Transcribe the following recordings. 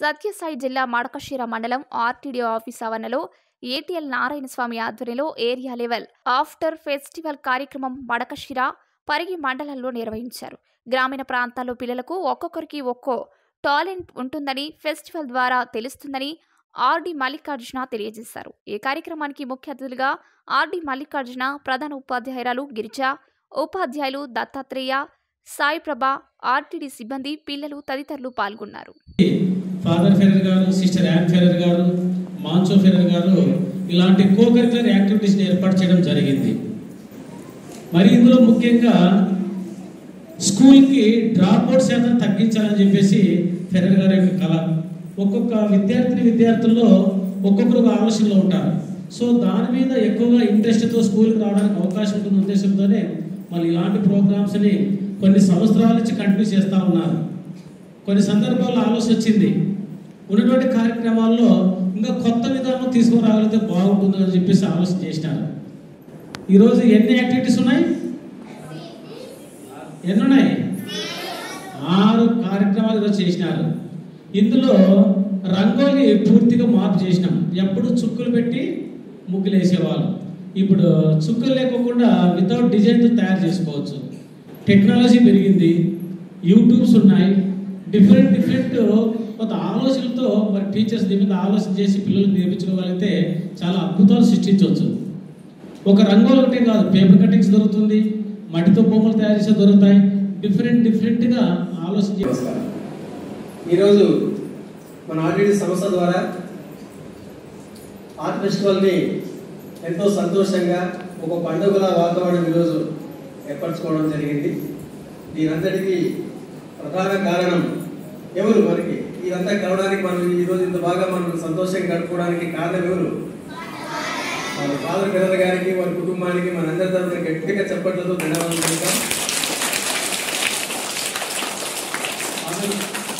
సత్యసాయి జిల్లా మడకశిర మండలం RTD office ఆవరణలో ఏటీఎల్ నారాయణ స్వామి ఆధ్వర్యంలో ఏరియా లెవెల్ ఆఫ్టర్ ఫెస్టివల్ కార్యక్రమం మడకశిర పరిగి మండలంలో నిర్వహించారు గ్రామీణ ప్రాంతాల్లో పిల్లలకు ఒక్కొక్కరికి ఒక్కో టాలెంట్ ఉంటుందని ఫెస్టివల్ ద్వారా తెలుస్తుందని ఆర్డి మల్లికార్జున తెలియజేశారు ఈ కార్యక్రమానికి ముఖ్య అతిథులుగా ఆర్డి మల్లికార్జున ప్రధాన ఉపాధ్యాయురాలు గిరిజ ఉపాధ్యాయులు దత్తాత్రేయ సాయిప్రభ ఆర్టీడీ సిబ్బంది పిల్లలు తదితరులు పాల్గొన్నారు father Ferrer garu sister Anne Ferrer garu Moncho Ferrer గారు ఇలాంటి కో కరికులర్ యాక్టివిటీస్ని ఏర్పాటు చేయడం జరిగింది మరి ఇందులో ముఖ్యంగా స్కూల్కి డ్రాప్ అవుట్ శాతం తగ్గించాలని చెప్పేసి ఫెరర్ గారి యొక్క కళ ఒక్కొక్క విద్యార్థిని విద్యార్థుల్లో ఒక్కొక్కరు ఒక ఆలోచనలో ఉంటారు సో దాని మీద ఎక్కువగా ఇంట్రెస్ట్తో స్కూల్కి రావడానికి అవకాశం ఉంటుంది ఉద్దేశంతోనే మళ్ళీ ఇలాంటి ప్రోగ్రామ్స్ని కొన్ని సంవత్సరాల నుంచి కంటిన్యూ చేస్తూ ఉన్నారు కొన్ని సందర్భాల్లో ఆలోచన వచ్చింది ఉన్నటువంటి కార్యక్రమాల్లో ఇంకా కొత్త విధానం తీసుకురాగలిగితే బాగుంటుంది అని చెప్పేసి ఆలోచన చేసినారు ఈరోజు ఎన్ని యాక్టివిటీస్ ఉన్నాయి ఎన్ని ఉన్నాయి ఆరు కార్యక్రమాలు ఈరోజు చేసినారు ఇందులో రంగోలి పూర్తిగా మార్పు చేసినాం ఎప్పుడు చుక్కులు పెట్టి ముగ్గులు వేసేవాళ్ళు ఇప్పుడు చుక్కలు లేకోకుండా వితౌట్ డిజైన్తో తయారు చేసుకోవచ్చు టెక్నాలజీ పెరిగింది యూట్యూబ్స్ ఉన్నాయి డిఫరెంట్ డిఫరెంట్ కొంత ఆలోచనలతో మరి టీచర్స్ దీని మీద ఆలోచన చేసి పిల్లలకు నేర్పించుకోగలిగితే చాలా అద్భుతాలు సృష్టించవచ్చు ఒక రంగులు ఒకటే కాదు పేపర్ కటింగ్స్ దొరుకుతుంది మట్టితో బొమ్మలు తయారు చేసే దొరుకుతాయి డిఫరెంట్ డిఫరెంట్గా ఆలోచన చేసి నమస్కారం ఈరోజు మన ఆర్టీడీ సంస్థ ద్వారా ఆర్ట్ ఫెస్టివల్ని ఎంతో సంతోషంగా ఒక పండుగల వాతావరణం ఈరోజు ఏర్పరచుకోవడం జరిగింది దీనంతటికీ ప్రధాన కారణం ఎవరు మనకి ఇదంతా కలవడానికి మనం ఈరోజు ఇంత బాగా మనం సంతోషంగా గడుపుకోవడానికి కారణం ఎవరు మన ఫాదర్ పిల్లల గారికి వారి కుటుంబానికి మనందరి తరఫున గట్టిగా చెప్పట్లతో ధన్యవాదాలు తెలుపుతాం. ఆంధ్ర-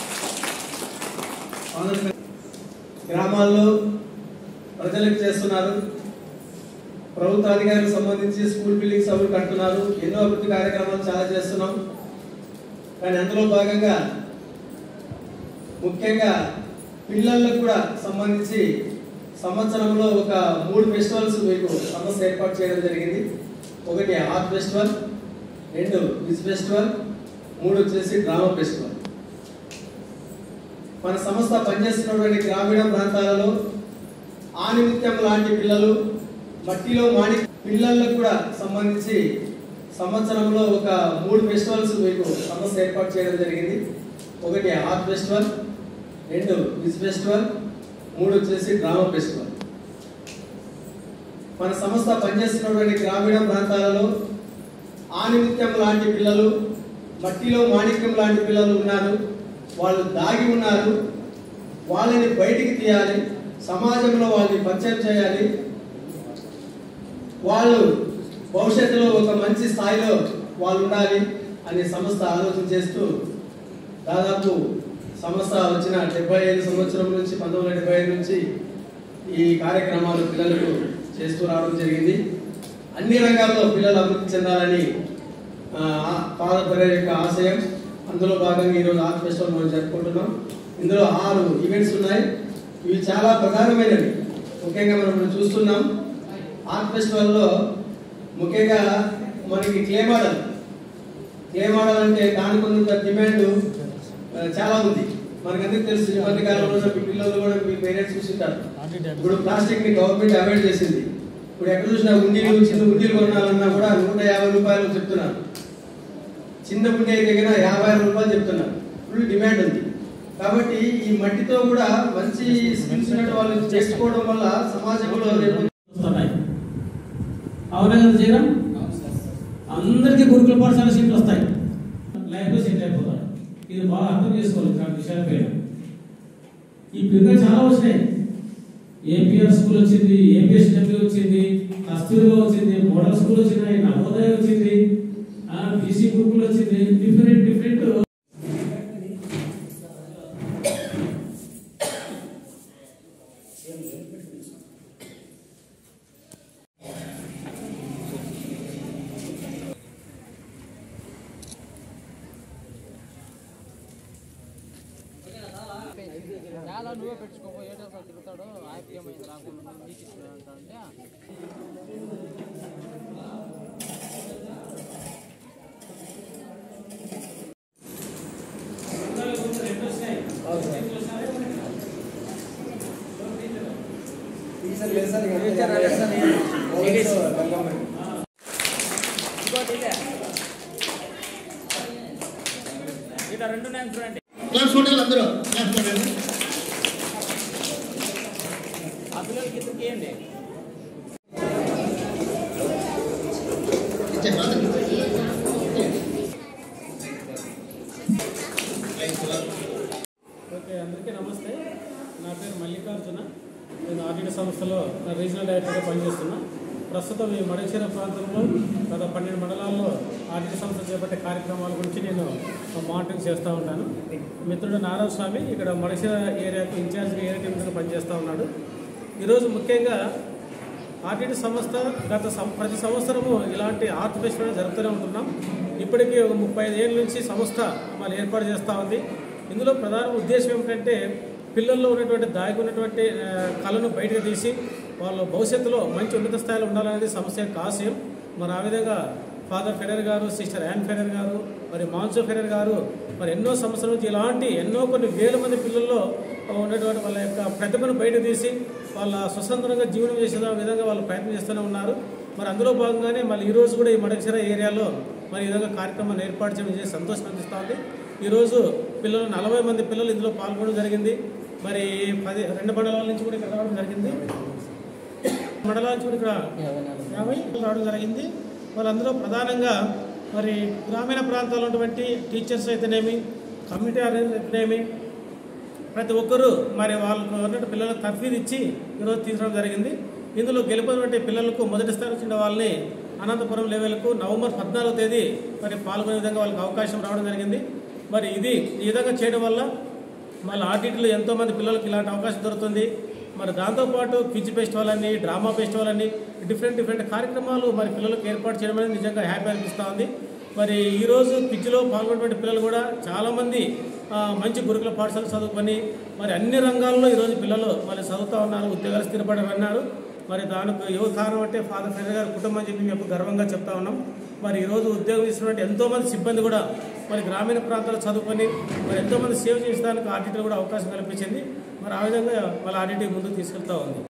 ఆంధ్ర గ్రామాల్లో ప్రజలకు చేస్తున్నారు ప్రభుత్వ అధికారులకు సంబంధించి స్కూల్ బిల్డింగ్స్ అవి కడుతున్నారు ఎన్నో అభివృద్ధి కార్యక్రమాలు చాలా చేస్తున్నాం కానీ అందులో భాగంగా ముఖ్యంగా పిల్లలకు కూడా సంబంధించి సంవత్సరంలో ఒక మూడు ఫెస్టివల్స్ మీకు సంస్థ ఏర్పాటు చేయడం జరిగింది ఒకటి ఆర్ట్ ఫెస్టివల్ రెండు క్విజ్ ఫెస్టివల్ మూడు వచ్చేసి డ్రామా ఫెస్టివల్ మన సంస్థ పనిచేస్తున్నటువంటి గ్రామీణ ప్రాంతాలలో ఆనిమిత్యం లాంటి పిల్లలు మట్టిలో మాణి పిల్లలకు కూడా సంబంధించి సంవత్సరంలో ఒక మూడు ఫెస్టివల్స్ మీకు సంస్థ ఏర్పాటు చేయడం జరిగింది ఒకటి ఆర్ట్ ఫెస్టివల్ రెండు క్విజ్ ఫెస్టివల్ మూడు వచ్చేసి డ్రామా ఫెస్టివల్ మన సంస్థ పనిచేస్తున్నటువంటి గ్రామీణ ప్రాంతాలలో ఆనిమిత్యం లాంటి పిల్లలు మట్టిలో మాణిక్యం లాంటి పిల్లలు ఉన్నారు వాళ్ళు దాగి ఉన్నారు వాళ్ళని బయటికి తీయాలి సమాజంలో వాళ్ళని పరిచయం చేయాలి వాళ్ళు భవిష్యత్తులో ఒక మంచి స్థాయిలో వాళ్ళు ఉండాలి అనే సంస్థ ఆలోచన చేస్తూ దాదాపు సంస్థ వచ్చిన డెబ్బై ఐదు సంవత్సరం నుంచి పంతొమ్మిది వందల డెబ్బై ఐదు నుంచి ఈ కార్యక్రమాలు పిల్లలకు చేస్తూ రావడం జరిగింది అన్ని రంగాల్లో పిల్లలు అభివృద్ధి చెందాలని ఆ, ఫాదర్ బెరర్ యొక్క ఆశయం అందులో భాగంగా ఈరోజు ఆర్ట్ ఫెస్టివల్ మనం జరుపుకుంటున్నాం ఇందులో ఆరు ఈవెంట్స్ ఉన్నాయి ఇవి చాలా ప్రధానమైనవి ముఖ్యంగా మనం ఇప్పుడు చూస్తున్నాం ఆర్ట్ ఫెస్టివల్లో ముఖ్యంగా మనకి క్లే మోడల్ క్లే మోడల్ అంటే దానికి కొంత డిమాండ్ ఆ, చాలా ఉంది మనకందరికీ తెలుసు ఈ మధ్య కాలంలో ఉన్న మీ పిల్లలు కూడా మీ పేరెంట్స్ చూసింటారు ఇప్పుడు ప్లాస్టిక్ ని గవర్నమెంట్ అవాయిడ్ చేసింది ఇప్పుడు ఎక్కడ చూసినా ఉండీలు చిన్న ఉండీలు కొనాలన్నా కూడా నూట యాభై రూపాయలు చెప్తున్నారు చిన్న ఉండే దగ్గర యాభై ఆరు రూపాయలు చెప్తున్నారు ఫుల్ డిమాండ్ ఉంది కాబట్టి ఈ మట్టితో కూడా మంచి స్కిల్స్ ఉన్న వాళ్ళు చేసుకోవడం వల్ల సమాజంలో రేపు వస్తున్నాయి అవునా కదా చేయడం అందరికీ గురుకుల పాఠశాల సీట్లు వస్తాయి లైఫ్లో సెటిల్ అయిపోతారు ఇది బాగా అర్థం చేసుకోవాలి ఇట్లాంటి విషయాలపైన ఈ పిల్లలు చాలా వచ్చినాయి ఏపీఆర్ స్కూల్ వచ్చింది ఏపీఎస్డబ్ల్యూ వచ్చింది కస్తూరిగా వచ్చింది మోడల్ స్కూల్ వచ్చినాయి నవోదయ వచ్చింది బీసీ గురుకులు వచ్చింది డిఫరెంట్ డిఫరెంట్ చాలా నువ్వే పెట్టుకోపో ఏటో తిరుగుతాడు ఆయనకి ఏమైంది రాకుండా నీకు ఇచ్చినాడంట అంటే ఇట్లా రెండు నేను చూడండి క్లాస్ ఫోటోలు అందరూ క్లాస్ ఫోటోలు ఆ పిల్లలకి ఇద్దరికి ఏంటి ఇచ్చే మాత్రం ఓకే అందరికీ నమస్తే నా పేరు మల్లికార్జున నేను ఆర్డిటి సంస్థలో నా రీజనల్ డైరెక్టర్గా పనిచేస్తున్నా ప్రస్తుతం ఈ మడచేర ప్రాంతంలో గత పన్నెండు మండలాల్లో ఆర్డిటి సంస్థ చేపట్టే కార్యక్రమాల గురించి నేను మానిటరింగ్ చేస్తూ ఉంటాను మిత్రుడు నారాయణ స్వామి ఇక్కడ మడచేర ఏరియాకు ఇన్ఛార్జ్గా ఏరియా కింద పనిచేస్తూ ఉన్నాడు ఈరోజు ముఖ్యంగా ఆర్టీటీ సంస్థ గత సం ప్రతి సంవత్సరము ఇలాంటి ఆర్ట్ ఫెస్టివల్ జరుపుతూనే ఉంటున్నాం ఇప్పటికీ ఒక ముప్పై ఐదు ఏళ్ళ నుంచి సంస్థ మళ్ళీ ఏర్పాటు చేస్తూ ఉంది ఇందులో ప్రధాన ఉద్దేశం ఏమిటంటే పిల్లల్లో ఉన్నటువంటి దాగి ఉన్నటువంటి ఆ, కళను బయటకు తీసి వాళ్ళు భవిష్యత్తులో మంచి ఉన్నత స్థాయిలో ఉండాలనేది సంస్థ యొక్క ఆశయం మరి ఆ విధంగా father Ferrer garu sister Anne Ferrer garu మరి మాన్సో ఫెడర్ గారు మరి ఎన్నో సంవత్సరాల నుంచి ఇలాంటి ఎన్నో కొన్ని వేల మంది పిల్లల్లో ఉన్నటువంటి వాళ్ళ యొక్క ప్రతిభను బయట తీసి వాళ్ళ స్వతంత్రంగా జీవనం చేసే విధంగా వాళ్ళు ప్రయత్నం చేస్తూనే ఉన్నారు మరి అందులో భాగంగానే మళ్ళీ ఈ రోజు కూడా ఈ మడకసిర ఏరియాలో మరి ఈ విధంగా కార్యక్రమాన్ని ఏర్పాటు చేయడం చేసి సంతోషం అనిపిస్తూ ఉంది ఈరోజు పిల్లలు నలభై మంది పిల్లలు ఇందులో పాల్గొనడం జరిగింది మరి పది రెండు మండలాల నుంచి కూడా ఇక్కడ రావడం జరిగింది మండలాల నుంచి కూడా ఇక్కడ యాభై రావడం జరిగింది వాళ్ళందరూ ప్రధానంగా మరి గ్రామీణ ప్రాంతాల్లో ఉన్నటువంటి టీచర్స్ అయితేనేమి కమ్యూనిటీ ఆర్గనైజర్ అయితేనేమి ప్రతి ఒక్కరూ మరి వాళ్ళకు ఉన్నటువంటి పిల్లలకు తర్ఫీదు ఇచ్చి ఈరోజు తీసుకోవడం జరిగింది ఇందులో గెలుపొందినటువంటి పిల్లలకు మొదటి స్థానం వచ్చిన వాళ్ళని అనంతపురం లెవెల్కు నవంబర్ పద్నాలుగో తేదీ మరి పాల్గొనే విధంగా వాళ్ళకి అవకాశం రావడం జరిగింది మరి ఇది ఈ విధంగా చేయడం వల్ల మళ్ళీ ఆర్టీటీలో ఎంతోమంది పిల్లలకు ఇలాంటి అవకాశం దొరుకుతుంది మరి దాంతోపాటు క్విజ్ ఫెస్టివల్ అని డ్రామా ఫెస్టివల్ అని డిఫరెంట్ డిఫరెంట్ కార్యక్రమాలు మరి పిల్లలకు ఏర్పాటు చేయడం అనేది నిజంగా హ్యాపీ అనిపిస్తూ ఉంది మరి ఈరోజు క్విజ్లో పాల్గొన్నటువంటి పిల్లలు కూడా చాలామంది ఆ, మంచి గురుకుల పాఠశాల చదువుకొని మరి అన్ని రంగాల్లో ఈరోజు పిల్లలు మరి చదువుతూ ఉన్నారు ఉద్యోగాలు స్థిరపడి ఉన్నారు మరి దానికి యువ కారణం అంటే ఫాదర్ ఫెడర్ గారి కుటుంబం అని చెప్పి మేము గర్వంగా చెప్తా ఉన్నాం మరి ఈరోజు ఉద్యోగం ఇస్తున్నటువంటి ఎంతోమంది సిబ్బంది కూడా మరి గ్రామీణ ప్రాంతాల్లో చదువుకొని మరి ఎంతోమంది సేవ చేసేదానికి ఆర్టీటీ కూడా అవకాశం కల్పించింది మరి ఆ విధంగా వాళ్ళ ఆర్టీటీ ముందుకు తీసుకెళ్తా ఉంది